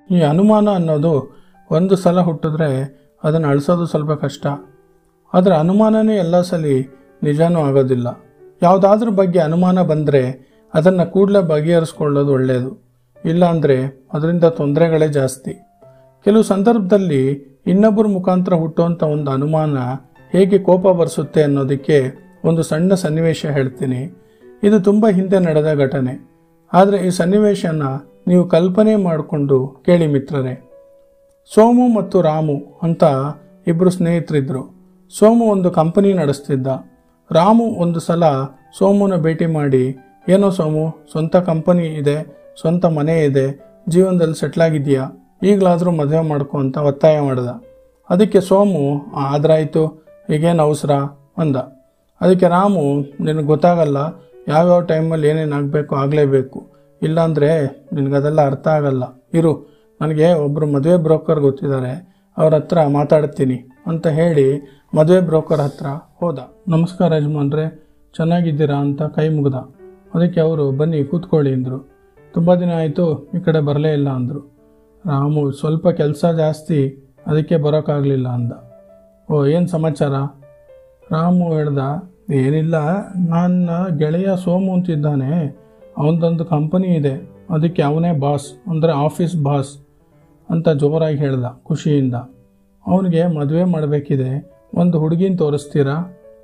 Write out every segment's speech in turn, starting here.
ಈ ಅನುಮಾನ ಅನ್ನೋದು ಒಂದು ಸಲ ಹುಟ್ಟಿದ್ರೆ ಅದನ್ನು ಅಳಿಸೋದು ಸ್ವಲ್ಪ ಕಷ್ಟ ಆದರೆ ಅನುಮಾನನೇ ಎಲ್ಲ ಸಲ ನಿಜಾನೂ ಆಗೋದಿಲ್ಲ ಯಾವುದಾದ್ರೂ ಬಗ್ಗೆ ಅನುಮಾನ ಬಂದರೆ ಅದನ್ನು ಕೂಡಲೇ ಬಗೆಹರಿಸ್ಕೊಳ್ಳೋದು ಒಳ್ಳೆಯದು ಇಲ್ಲಾಂದರೆ ಅದರಿಂದ ತೊಂದರೆಗಳೇ ಜಾಸ್ತಿ ಕೆಲವು ಸಂದರ್ಭದಲ್ಲಿ ಇನ್ನೊಬ್ಬರ ಮುಖಾಂತರ ಹುಟ್ಟುವಂಥ ಒಂದು ಅನುಮಾನ ಹೇಗೆ ಕೋಪ ಬರೆಸುತ್ತೆ ಅನ್ನೋದಕ್ಕೆ ಒಂದು ಸಣ್ಣ ಸನ್ನಿವೇಶ ಹೇಳ್ತೀನಿ ಇದು ತುಂಬ ಹಿಂದೆ ನಡೆದ ಘಟನೆ ಆದರೆ ಈ ಸನ್ನಿವೇಶನ ನೀವು ಕಲ್ಪನೆ ಮಾಡಿಕೊಂಡು ಕೇಳಿ ಮಿತ್ರರೇ ಸೋಮು ಮತ್ತು ರಾಮು ಅಂತ ಇಬ್ಬರು ಸ್ನೇಹಿತರಿದ್ರು ಸೋಮು ಒಂದು ಕಂಪನಿ ನಡೆಸ್ತಿದ್ದ ರಾಮು ಒಂದು ಸಲ ಸೋಮುನ ಭೇಟಿ ಮಾಡಿ ಏನೋ ಸೋಮು ಸ್ವಂತ ಕಂಪನಿ ಇದೆ ಸ್ವಂತ ಮನೆ ಇದೆ ಜೀವನದಲ್ಲಿ ಸೆಟ್ಲ್ ಆಗಿದೆಯಾ ಈಗಲಾದರೂ ಮದುವೆ ಮಾಡ್ಕೊ ಅಂತ ಒತ್ತಾಯ ಮಾಡ್ದ ಅದಕ್ಕೆ ಸೋಮು ಆದ್ರಾಯ್ತು ಈಗೇನು ಅವಸರ ಅಂದ ಅದಕ್ಕೆ ರಾಮು ನಿನಗೆ ಗೊತ್ತಾಗಲ್ಲ ಯಾವ್ಯಾವ ಟೈಮಲ್ಲಿ ಏನೇನು ಆಗಬೇಕು ಆಗಲೇಬೇಕು ಇಲ್ಲಾಂದರೆ ನಿನಗದೆಲ್ಲ ಅರ್ಥ ಆಗಲ್ಲ ಇರು ನನಗೆ ಒಬ್ಬರು ಮದುವೆ ಬ್ರೋಕರ್ ಗೊತ್ತಿದ್ದಾರೆ ಅವ್ರ ಹತ್ರ ಮಾತಾಡ್ತೀನಿ ಅಂತ ಹೇಳಿ ಮದುವೆ ಬ್ರೋಕರ್ ಹತ್ರ ಹೋದ ನಮಸ್ಕಾರ ಯಜಮಾನ್ರೆ ಚೆನ್ನಾಗಿದ್ದೀರಾ ಅಂತ ಕೈ ಮುಗ್ದ ಅದಕ್ಕೆ ಅವರು ಬನ್ನಿ ಕೂತ್ಕೊಳ್ಳಿ ಅಂದರು ತುಂಬ ದಿನ ಆಯಿತು ಈ ಕಡೆ ಬರಲೇ ಇಲ್ಲ ಅಂದರು ರಾಮು ಸ್ವಲ್ಪ ಕೆಲಸ ಜಾಸ್ತಿ ಅದಕ್ಕೆ ಬರೋಕ್ಕಾಗಲಿಲ್ಲ ಅಂದ ಓ ಏನು ಸಮಾಚಾರ ರಾಮು ಹೇಳ್ದ ಏನಿಲ್ಲ ನನ್ನ ಗೆಳೆಯ ಸೋಮು ಅಂತಿದ್ದಾನೆ ಅವನದೊಂದು ಕಂಪನಿ ಇದೆ ಅದಕ್ಕೆ ಅವನೇ ಬಾಸ್ ಅಂದರೆ ಆಫೀಸ್ ಬಾಸ್ ಅಂತ ಜೋರಾಗಿ ಹೇಳ್ದ ಖುಷಿಯಿಂದ ಅವನಿಗೆ ಮದುವೆ ಮಾಡಬೇಕಿದೆ ಒಂದು ಹುಡುಗಿನ ತೋರಿಸ್ತೀರಾ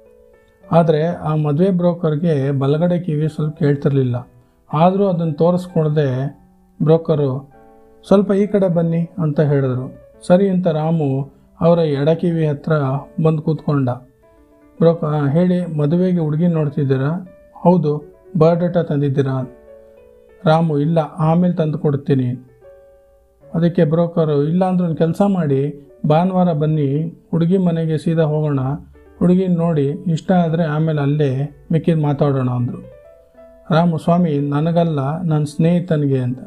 ಆದರೆ ಆ ಮದುವೆ ಬ್ರೋಕರ್ಗೆ ಬಲಗಡೆ ಕಿವಿ ಸ್ವಲ್ಪ ಕೇಳ್ತಿರ್ಲಿಲ್ಲ ಆದರೂ ಅದನ್ನು ತೋರಿಸ್ಕೊಳ್ದೆ ಬ್ರೋಕರು ಸ್ವಲ್ಪ ಈ ಕಡೆ ಬನ್ನಿ ಅಂತ ಹೇಳಿದ್ರು ಸರಿ ಅಂತ ರಾಮು ಅವರ ಎಡ ಕಿವಿ ಹತ್ರ ಬಂದು ಕೂತ್ಕೊಂಡ ಬ್ರೋಕ "ಆ, ಹೇಳಿ ಮದುವೆಗೆ ಹುಡುಗಿ ನೋಡ್ತಿದ್ದೀರಾ ಹೌದು ಬಯೋಡೇಟಾ ತಂದಿದ್ದೀರಾ ರಾಮು ಇಲ್ಲ ಆಮೇಲೆ ತಂದು ಕೊಡ್ತೀನಿ ಅದಕ್ಕೆ ಬ್ರೋಕರು ಇಲ್ಲ ಅಂದ್ರೆ ಒಂದು ಕೆಲಸ ಮಾಡಿ ಭಾನುವಾರ ಬನ್ನಿ ಹುಡುಗಿ ಮನೆಗೆ ಸೀದಾ ಹೋಗೋಣ ಹುಡುಗಿನ ನೋಡಿ ಇಷ್ಟ ಆದರೆ ಆಮೇಲೆ ಅಲ್ಲೇ ಮಿಕ್ಕಿದ ಮಾತಾಡೋಣ ಅಂದರು ರಾಮು ಸ್ವಾಮಿ ನನಗಲ್ಲ ನನ್ನ ಸ್ನೇಹಿತನಿಗೆ ಅಂತ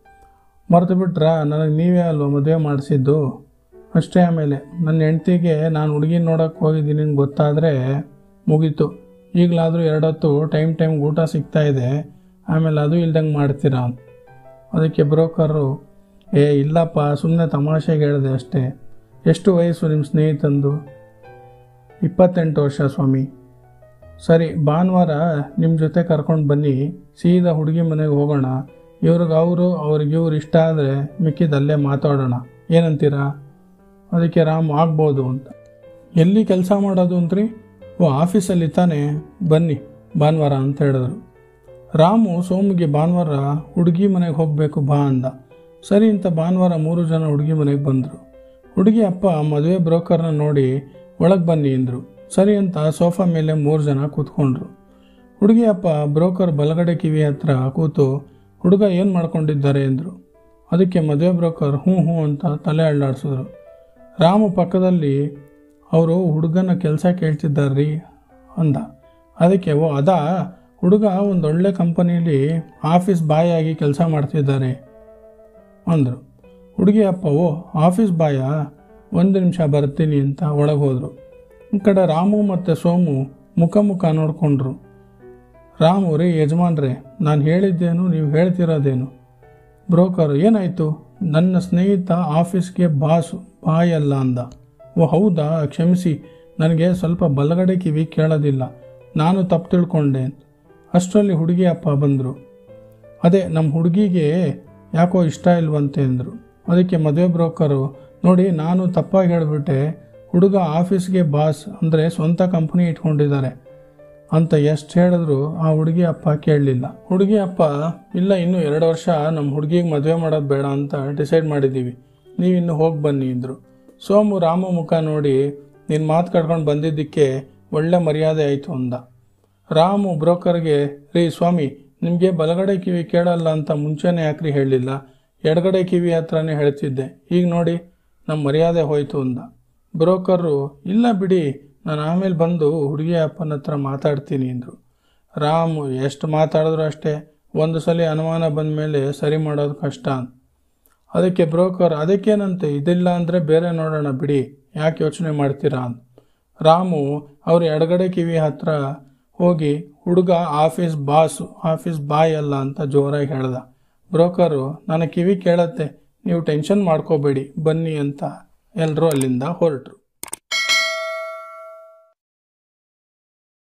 ಮರೆತು ಬಿಟ್ರಾ ನನಗೆ ನೀವೇ ಅಲ್ವಾ ಮದುವೆ ಮಾಡಿಸಿದ್ದು ಅಷ್ಟೇ ಆಮೇಲೆ ನನ್ನ ಹೆಂಡ್ತಿಗೆ ನಾನು ಹುಡುಗಿನ ನೋಡೋಕೆ ಹೋಗಿದ್ದೀನಿ ಅಂತ ಗೊತ್ತಾದರೆ ಮುಗೀತು ಈಗಲಾದರೂ ಎರಡೊತ್ತು ಟೈಮ್ ಟೈಮ್ ಊಟ ಸಿಗ್ತಾ ಇದೆ ಆಮೇಲೆ ಅದು ಇಲ್ದಂಗೆ ಮಾಡ್ತೀರಾ ಅಂತ ಅದಕ್ಕೆ ಬ್ರೋಕರು ಏ ಇಲ್ಲಪ್ಪ ಸುಮ್ಮನೆ ತಮಾಷೆಗೆ ಹೇಳಿದೆ ಅಷ್ಟೇ ಎಷ್ಟು ವಯಸ್ಸು ನಿಮ್ಮ ಸ್ನೇಹಿತಂದು ಇಪ್ಪತ್ತೆಂಟು ವರ್ಷ ಸ್ವಾಮಿ ಸರಿ ಭಾನುವಾರ ನಿಮ್ಮ ಜೊತೆ ಕರ್ಕೊಂಡು ಬನ್ನಿ ಸೀದಾ ಹುಡುಗಿ ಮನೆಗೆ ಹೋಗೋಣ ಇವ್ರಿಗೆ ಅವರು ಅವ್ರಿಗೆ ಇವ್ರು ಇಷ್ಟ ಆದರೆ ಮಿಕ್ಕಿದಲ್ಲೇ ಮಾತಾಡೋಣ ಏನಂತೀರಾ ಅದಕ್ಕೆ ರಾಮ್ ಆಗ್ಬೋದು ಅಂತ ಎಲ್ಲಿ ಕೆಲಸ ಮಾಡೋದು ಅಂತ್ರಿ ಓ ಆಫೀಸಲ್ಲಿ ತಾನೇ ಬನ್ನಿ ಭಾನುವಾರ ಅಂತ ಹೇಳಿದ್ರು ರಾಮು ಸೋಮಿಗೆ ಭಾನುವಾರ ಹುಡುಗಿ ಮನೆಗೆ ಹೋಗಬೇಕು ಬಾ ಅಂದ ಸರಿ ಅಂತ ಭಾನುವಾರ ಮೂರು ಜನ ಹುಡುಗಿ ಮನೆಗೆ ಬಂದರು ಹುಡುಗಿ ಅಪ್ಪ ಮದುವೆ ಬ್ರೋಕರ್ನ ನೋಡಿ ಒಳಗೆ ಬನ್ನಿ ಅಂದರು ಸರಿ ಅಂತ ಸೋಫಾ ಮೇಲೆ ಮೂರು ಜನ ಕೂತ್ಕೊಂಡ್ರು ಹುಡುಗಿ ಅಪ್ಪ ಬ್ರೋಕರ್ ಬಲಗಡೆ ಕಿವಿ ಹತ್ರ ಕೂತು ಹುಡುಗ ಏನು ಮಾಡ್ಕೊಂಡಿದ್ದಾರೆ ಅಂದರು ಅದಕ್ಕೆ ಮದುವೆ ಬ್ರೋಕರ್ ಹ್ಞೂ ಹ್ಞೂ ಅಂತ ತಲೆ ಅಳ್ಳಾಡಿಸಿದ್ರು ರಾಮು ಪಕ್ಕದಲ್ಲಿ ಅವರು ಹುಡುಗನ ಕೆಲಸ ಕೇಳ್ತಿದ್ದಾರ್ರಿ ಅಂದ ಅದಕ್ಕೆ ಓ ಅದಾ ಹುಡುಗ ಒಂದು ಒಳ್ಳೆ ಕಂಪನಿಯಲ್ಲಿ ಆಫೀಸ್ ಬಾಯ್ ಆಗಿ ಕೆಲಸ ಮಾಡ್ತಿದ್ದಾರೆ ಅಂದರು ಹುಡುಗಿ ಅಪ್ಪ ಓ ಆಫೀಸ್ ಬಾಯ ಒಂದು ನಿಮಿಷ ಬರ್ತೀನಿ ಅಂತ ಒಳಗೆ ಹೋದರು ಈ ಕಡೆ ರಾಮು ಮತ್ತು ಸೋಮು ಮುಖ ಮುಖ ನೋಡಿಕೊಂಡ್ರು ರಾಮು ರೀ ಯಜಮಾನ್ರೆ ನಾನು ಹೇಳಿದ್ದೇನು ನೀವು ಹೇಳ್ತಿರೋದೇನು ಬ್ರೋಕರ್ ಏನಾಯಿತು ನನ್ನ ಸ್ನೇಹಿತ ಆಫೀಸ್ಗೆ ಬಾಸು ಬಾಯ್ ಅಲ್ಲ ಅಂದ ಓ ಹೌದಾ ಕ್ಷಮಿಸಿ ನನಗೆ ಸ್ವಲ್ಪ ಬಲಗಡೆ ಕಿವಿ ಕೇಳೋದಿಲ್ಲ ನಾನು ತಪ್ಪು ತಿಳ್ಕೊಂಡೆ ಅಷ್ಟರಲ್ಲಿ ಹುಡುಗಿ ಅಪ್ಪ ಬಂದರು ಅದೇ ನಮ್ಮ ಹುಡುಗಿಗೆ ಯಾಕೋ ಇಷ್ಟ ಇಲ್ವಂತೆ ಅಂದರು ಅದಕ್ಕೆ ಮದುವೆ ಬ್ರೋಕರು ನೋಡಿ ನಾನು ತಪ್ಪಾಗಿ ಹೇಳಿಬಿಟ್ಟೆ ಹುಡುಗ ಆಫೀಸ್ಗೆ ಬಾಸ್ ಅಂದರೆ ಸ್ವಂತ ಕಂಪನಿ ಇಟ್ಕೊಂಡಿದ್ದಾರೆ ಅಂತ ಎಷ್ಟು ಹೇಳಿದ್ರು ಆ ಹುಡುಗಿ ಅಪ್ಪ ಕೇಳಲಿಲ್ಲ ಹುಡುಗಿ ಅಪ್ಪ ಇಲ್ಲ ಇನ್ನು ಎರಡು ವರ್ಷ ನಮ್ಮ ಹುಡುಗಿಗೆ ಮದುವೆ ಮಾಡೋದು ಬೇಡ ಅಂತ ಡಿಸೈಡ್ ಮಾಡಿದ್ದೀವಿ ನೀವಿನ್ನು ಹೋಗಿ ಬನ್ನಿ ಅಂದರು ಸೋಮು ರಾಮು ಮುಖ ನೋಡಿ ನಿನ್ನ ಮಾತು ಕಟ್ಕೊಂಡು ಬಂದಿದ್ದಕ್ಕೆ ಒಳ್ಳೆ ಮರ್ಯಾದೆ ಆಯಿತು ಅಂದ ರಾಮು ಬ್ರೋಕರ್ಗೆ ರೀ ಸ್ವಾಮಿ ನಿಮಗೆ ಬಲಗಡೆ ಕಿವಿ ಕೇಳಲ್ಲ ಅಂತ ಮುಂಚೆನೇ ಯಾಕ್ರಿ ಹೇಳಲಿಲ್ಲ ಎಡಗಡೆ ಕಿವಿ ಹತ್ರನೇ ಹೇಳ್ತಿದ್ದೆ ಈಗ ನೋಡಿ ನಮ್ಮ ಮರ್ಯಾದೆ ಹೋಯ್ತು ಅಂದ ಬ್ರೋಕರು ಇಲ್ಲ ಬಿಡಿ ನಾನು ಆಮೇಲೆ ಬಂದು ಹುಡುಗಿ ಅಪ್ಪನ ಹತ್ರ ಮಾತಾಡ್ತೀನಿ ಅಂದರು ರಾಮು ಎಷ್ಟು ಮಾತಾಡಿದ್ರು ಅಷ್ಟೇ ಒಂದು ಸಲ ಅನುಮಾನ ಬಂದ ಮೇಲೆ ಸರಿ ಮಾಡೋದು ಕಷ್ಟ ಅಂತ ಅದಕ್ಕೆ ಬ್ರೋಕರ್ ಅದಕ್ಕೇನಂತೆ ಇದಿಲ್ಲ ಅಂದರೆ ಬೇರೆ ನೋಡೋಣ ಬಿಡಿ ಯಾಕೆ ಯೋಚನೆ ಮಾಡ್ತೀರಾ ಅಂತ ರಾಮು ಅವ್ರ ಎಡಗಡೆ ಕಿವಿ ಹತ್ರ ಹೋಗಿ ಹುಡುಗ ಆಫೀಸ್ ಬಾಸು ಆಫೀಸ್ ಬಾಯ್ ಅಲ್ಲ ಅಂತ ಜೋರಾಗಿ ಹೇಳ್ದ ಬ್ರೋಕರು ನನ್ನ ಕಿವಿ ಕೇಳತ್ತೆ ನೀವು ಟೆನ್ಷನ್ ಮಾಡ್ಕೋಬೇಡಿ ಬನ್ನಿ ಅಂತ ಎಲ್ಲರೂ ಅಲ್ಲಿಂದ ಹೊರಟರು